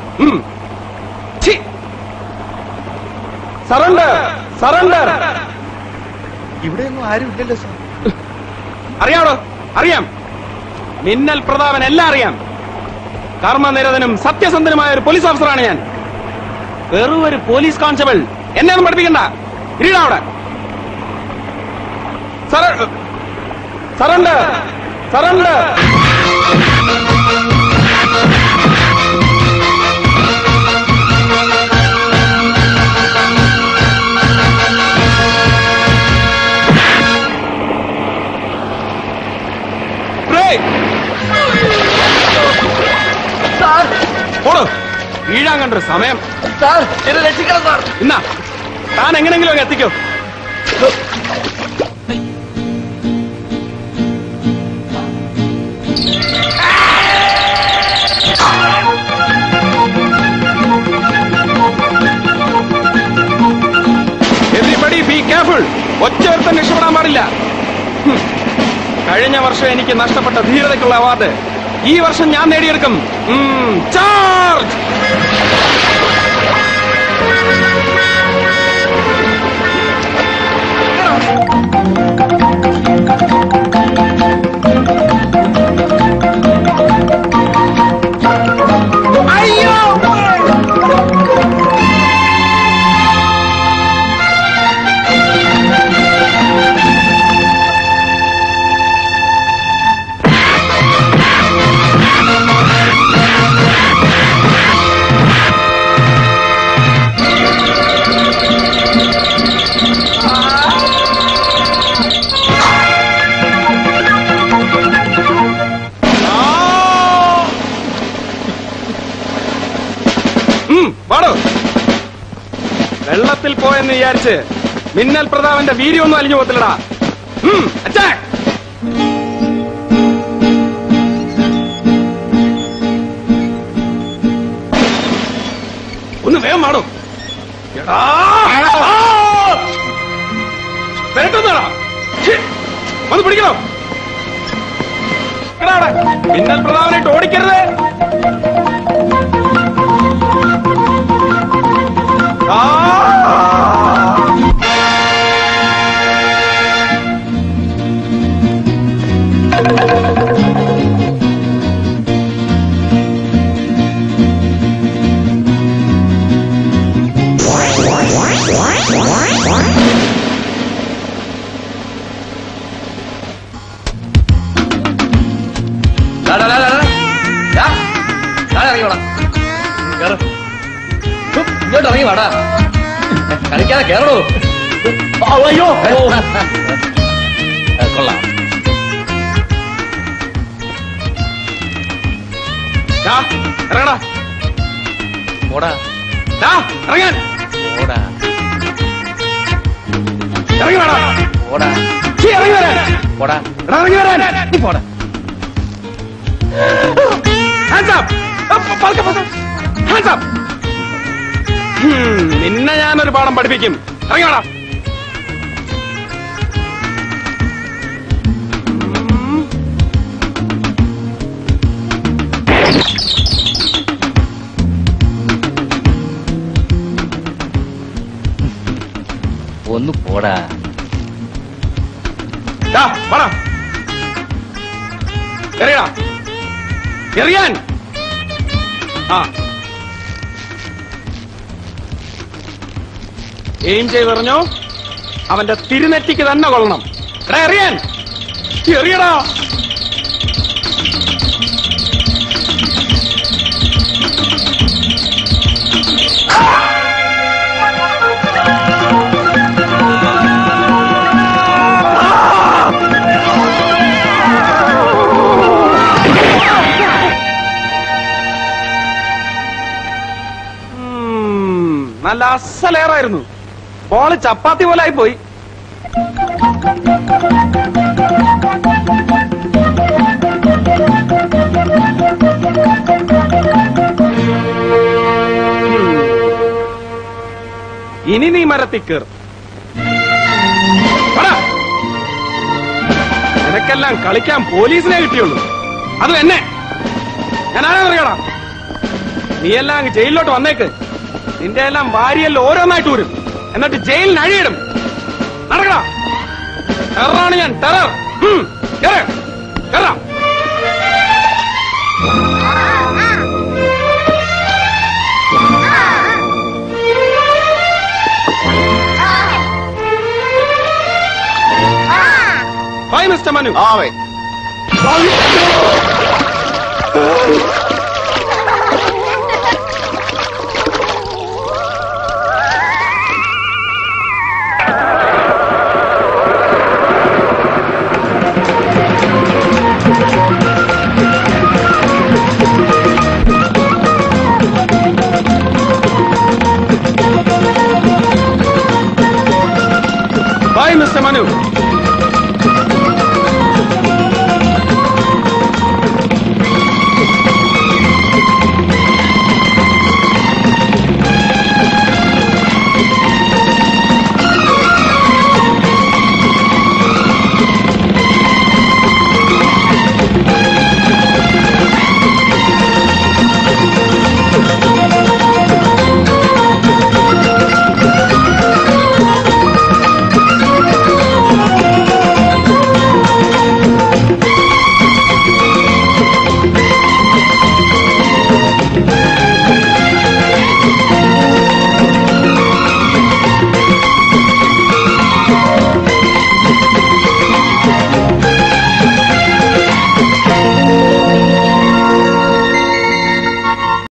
Surrender surrender ഇവിടെയൊന്നും ആരും ഇല്ലല്ലോ സാർ അറിയാമോ അറിയാം മിന്നൽ പ്രതാപൻ എല്ലാം അറിയാം കർമ്മനിരതനും സത്യസന്ധനുമായ ഒരു പോലീസ് ഓഫീസറാണ് ഞാൻ വെറും ഒരു പോലീസ് കോൺസ്റ്റബിൾ എന്നെ ഒന്നും പഠിപ്പിക്കണ്ട ഇരിടാ അവിടെ സറണ്ടർ സറണ്ടർ പോടോ വീഴാൻ കണ്ടൊരു സമയം സാർ എന്നെ രക്ഷിക്കണം സാർ ഇന്നാ താൻ എങ്ങനെങ്കിലും അങ്ങ് എത്തിക്കോ എവരിബഡി ബി കെയർഫുൾ ഒറ്റയൊരുത്തൻ രക്ഷപ്പെടാൻ പാടില്ല ഹും. കഴിഞ്ഞ വർഷം എനിക്ക് നഷ്ടപ്പെട്ട ധീരതയ്ക്കുള്ള അവാർഡ് ഈ വർഷം ഞാൻ നേടിയെടുക്കും ഉം, ചാർജ് ഉം, പാടോ വെള്ളത്തിൽ പോയെന്ന് വിചാരിച്ച് മിന്നൽ പ്രതാപന്റെ വീര്യമൊന്നും അലിഞ്ഞു പോകത്തില്ലടാ ഉം, attack! ഒന്ന് വേഗം പാടോ എടാ ആ! വരട്ടെന്നാടാ ഛെ, വന്ന് പിടിക്കണോ എടാ അവിടെ, മിന്നൽ പ്രതാപനായിട്ട് ഓടിക്കരുത് ഡാ, ഡാ, ഡാ, ഡാ, ഡാ. ഡാ, ഡാ, ഇറങ്ങി വാടാ. കേറ്. ഹും, ഇങ്ങോട്ട് ഇറങ്ങി വാടാ കളിക്കാതെ കേറണോ അയ്യോ കൊള്ളാം ദാ, ഇറങ്ങടാ ഓടാ ദാ, ഇറങ്ങാൻ ഓടാ ഇറങ്ങി വേടാ ഓടാ ഇറങ്ങി വരാൻ ഓടാ എടാ, ഇറങ്ങി വരാൻ നീ പോടാ Hands up! Up, പതുക്കെ, പതുക്കെ. Hands up! Hmm, നിന്നെ ഞാനൊരു പാഠം പഠിപ്പിക്കും ഇറങ്ങി വേടാ ഒന്ന് പോടാ ദാ, വാടാ. എറിയടാ എറിയാൻ ആ എയിം ചെയ്ത് എറിഞ്ഞോ അവന്റെ തിരുനെറ്റിക്ക് തന്നെ കൊള്ളണം എടാ എറിയാൻ എറിയടാ ഉം, നല്ല അസലേറായിരുന്നു ബോള് ചപ്പാത്തി പോലെ ആയി പോയി ഇനി നീ മരത്തിൽ കയർ നിനക്കെല്ലാം കളിക്കാൻ പോലീസിനെ കിട്ടിയുള്ളൂ അതും എന്നെ ഞാൻ ആരാന്നറിയടാ നീ എല്ലാം അങ്ങ് ജയിലിലോട്ട് വന്നേക്ക് നിന്റെ എല്ലാം ഭാര്യയെല്ലാം ഓരോന്നായിട്ട് വരും എന്നിട്ട് ജയിലിന് അഴിയിടും നടക്കണ ടെററാണ് ഞാൻ ടെറർ ഉം, കേറ്, കേറാം. Bye, Mr. Manu. ആവേ Bye, Mr. Manu.